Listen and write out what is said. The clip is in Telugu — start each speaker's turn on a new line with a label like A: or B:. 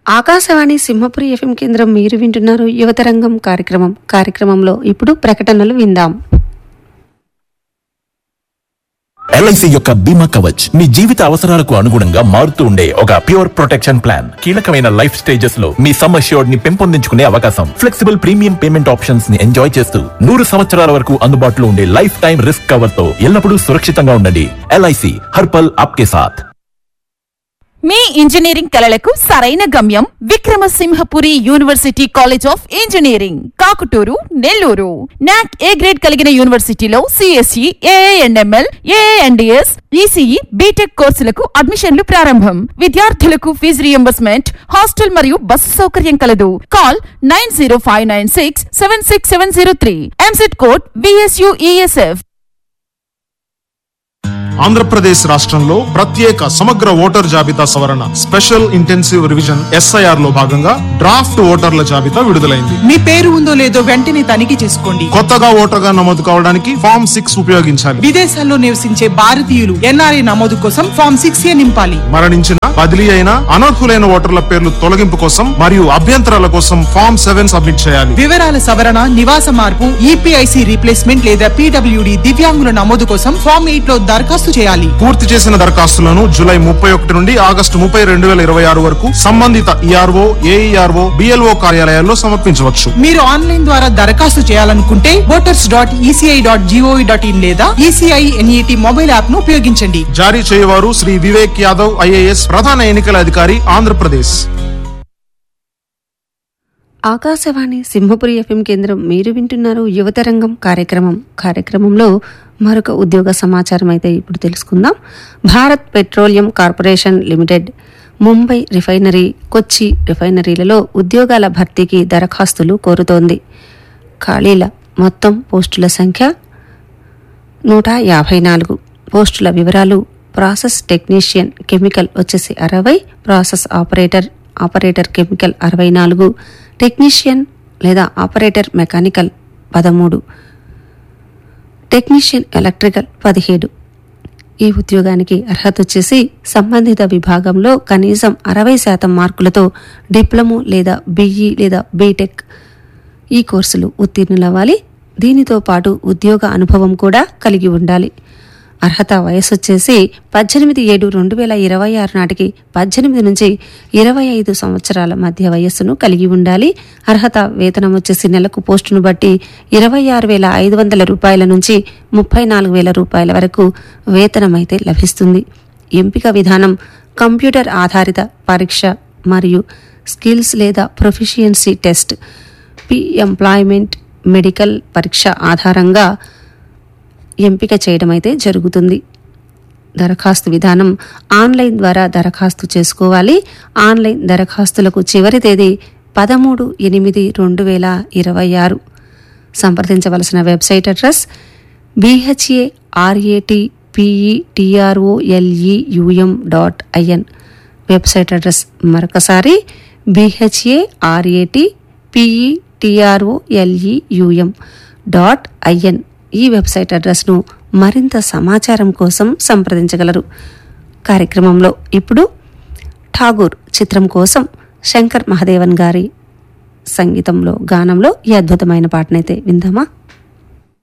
A: ఆకాశవాణి సింహపురి ఎఫ్ఎం కేంద్రం మీరు వింటున్నారు యువతరంగం కార్యక్రమం కార్యక్రమంలో ఇప్పుడు ప్రకటనలు విందాం
B: ఎల్ఐసి యొక్క బీమా కవచ్ మీ జీవిత అవసరాలకు అనుగుణంగా మారుతూ ఉండే ఒక ప్యూర్ ప్రొటెక్షన్ ప్లాన్ కీలకమైన లైఫ్ స్టేజెస్ లో మీ సమ్ అష్యూర్డ్ ని పెంపొందించుకునే అవకాశం ఫ్లెక్సిబుల్ ప్రీమియం పేమెంట్ ఆప్షన్స్ ని ఎంజాయ్ చేస్తూ నూరు సంవత్సరాల వరకు అందుబాటులో ఉండే లైఫ్ టైం రిస్క్ కవర్ తో ఎల్లప్పుడూ సురక్షితంగా ఉండండి ఎల్ఐసి హర్పల్ ఆప్కే సాథ్
C: మీ ఇంజనీరింగ్ కలలకు సరైన గమ్యం Vikrama Simhapuri university college of engineering Kakuturu Nellore NAAC A grade కలిగిన యూనివర్సిటీలో CSE ANML ANDS ECE BTech కోర్సులకు అడ్మిషన్లు ప్రారంభం విద్యార్థులకు ఫీజు రియంబర్స్మెంట్ హాస్టల్ మరియు బస్సు సౌకర్యం కలదు call nine zero five nine six seven six seven zero three EAMCET code VSUESF
D: Andhra Pradesh రాష్ట్రంలో ప్రత్యేక సమగ్ర ఓటర్ జాబితా సవరణ స్పెషల్ ఇంటెన్సివ్ రివిజన్ ఎస్ఐఆర్ లో భాగంగా డ్రాఫ్ట్ ఓటర్ల జాబితా విడుదలైంది
E: మీ పేరు ఉందో లేదో వెంటనే తనిఖీ చేసుకోండి
D: కొత్తగా ఓటర్గా నమోదు కావడానికి ఫామ్ సిక్స్ ఉపయోగించాలి
E: విదేశాల్లో నివసించే భారతీయులు ఎన్ఆర్ఐ నమోదు కోసం ఫామ్ సిక్స్ ఏ నింపాలి
D: మరణించిన బదిలీ అయిన అనర్హులైన ఓటర్ల పేర్లు తొలగింపు కోసం మరియు అభ్యంతరాల కోసం ఫామ్ సెవెన్ సబ్మిట్ చేయాలి
E: వివరాల సవరణ నివాస మార్పు ఈపీఐసి రీప్లేస్మెంట్ లేదా పీడబ్ల్యూడి దివ్యాంగుల నమోదు కోసం ఫామ్ ఎయిట్ లో దరఖాస్తు చేయాలి
D: పూర్తి చేసిన దరఖాస్తులను జూలై ముప్పై ఒకటి నుండి ఆగస్టు ముప్పై రెండు వేల ఇరవై ఆరు వరకు సంబంధిత ఈఆర్ఓ ఏఈఆర్ఓ బిఎల్ఓ కార్యాలయాల్లో సమర్పించవచ్చు
E: మీరు ఆన్లైన్ ద్వారా దరఖాస్తు చేయాలనుకుంటే voters dot ECI dot GOV dot in లేదా ఈసీఐ ఎన్ఈటి మొబైల్ యాప్ ను ఉపయోగించండి
D: జారీ చేయవారు శ్రీ వివేక్ యాదవ్ ఐఏఎస్ ప్రధాన ఎన్నికల అధికారి ఆంధ్రప్రదేశ్
A: ఆకాశవాణి సింహపురి ఎఫ్ఎం కేంద్రం మీరు వింటున్నారు యువతరంగం కార్యక్రమం కార్యక్రమంలో మరొక ఉద్యోగ సమాచారం అయితే ఇప్పుడు తెలుసుకుందాం Bharat petroleum corporation limited Mumbai refinery Kochi రిఫైనరీలలో ఉద్యోగాల భర్తీకి దరఖాస్తులు కోరుతోంది ఖాళీల మొత్తం పోస్టుల సంఖ్య నూట యాభై నాలుగు పోస్టుల వివరాలు ప్రాసెస్ టెక్నీషియన్ కెమికల్ వచ్చేసి అరవై ప్రాసెస్ ఆపరేటర్ ఆపరేటర్ కెమికల్ అరవై నాలుగు టెక్నీషియన్ లేదా ఆపరేటర్ మెకానికల్ పదమూడు టెక్నీషియన్ ఎలక్ట్రికల్ పదిహేడు ఈ ఉద్యోగానికి అర్హత వచ్చేసి సంబంధిత విభాగంలో కనీసం అరవై శాతం మార్కులతో డిప్లొమో లేదా బీఈ లేదా బీటెక్ ఈ కోర్సులు ఉత్తీర్ణులవ్వాలి దీనితో పాటు ఉద్యోగ అనుభవం కూడా కలిగి ఉండాలి అర్హత వయసు వచ్చేసి పద్దెనిమిది ఏడు రెండు వేల ఇరవై ఆరు నాటికి పద్దెనిమిది నుంచి ఇరవై ఐదు సంవత్సరాల మధ్య వయస్సును కలిగి ఉండాలి అర్హత వేతనం వచ్చేసి నెలకు పోస్టును బట్టి ఇరవై ఆరు వేల ఐదు వందల రూపాయల నుంచి ముప్పై నాలుగు వేల రూపాయల వరకు వేతనం అయితే లభిస్తుంది ఎంపిక విధానం కంప్యూటర్ ఆధారిత పరీక్ష మరియు స్కిల్స్ లేదా proficiency test P employment medical పరీక్ష ఆధారంగా ఎంపిక చేయడం అయితే జరుగుతుంది దరఖాస్తు విధానం ఆన్లైన్ ద్వారా దరఖాస్తు చేసుకోవాలి ఆన్లైన్ దరఖాస్తులకు చివరి తేదీ పదమూడు ఎనిమిది రెండు వేల ఇరవై ఆరు సంప్రదించవలసిన website address BHA RAT PETROLEUM dot IN website address మరొకసారి BHA RAT PETROLEUM dot IN ఈ వెబ్సైట్ అడ్రస్ను మరింత సమాచారం కోసం సంప్రదించగలరు కార్యక్రమంలో ఇప్పుడు ఠాగూర్ చిత్రం కోసం శంకర్ మహదేవన్ గారి సంగీతంలో గానంలో ఈ అద్భుతమైన పాటనైతే విందామా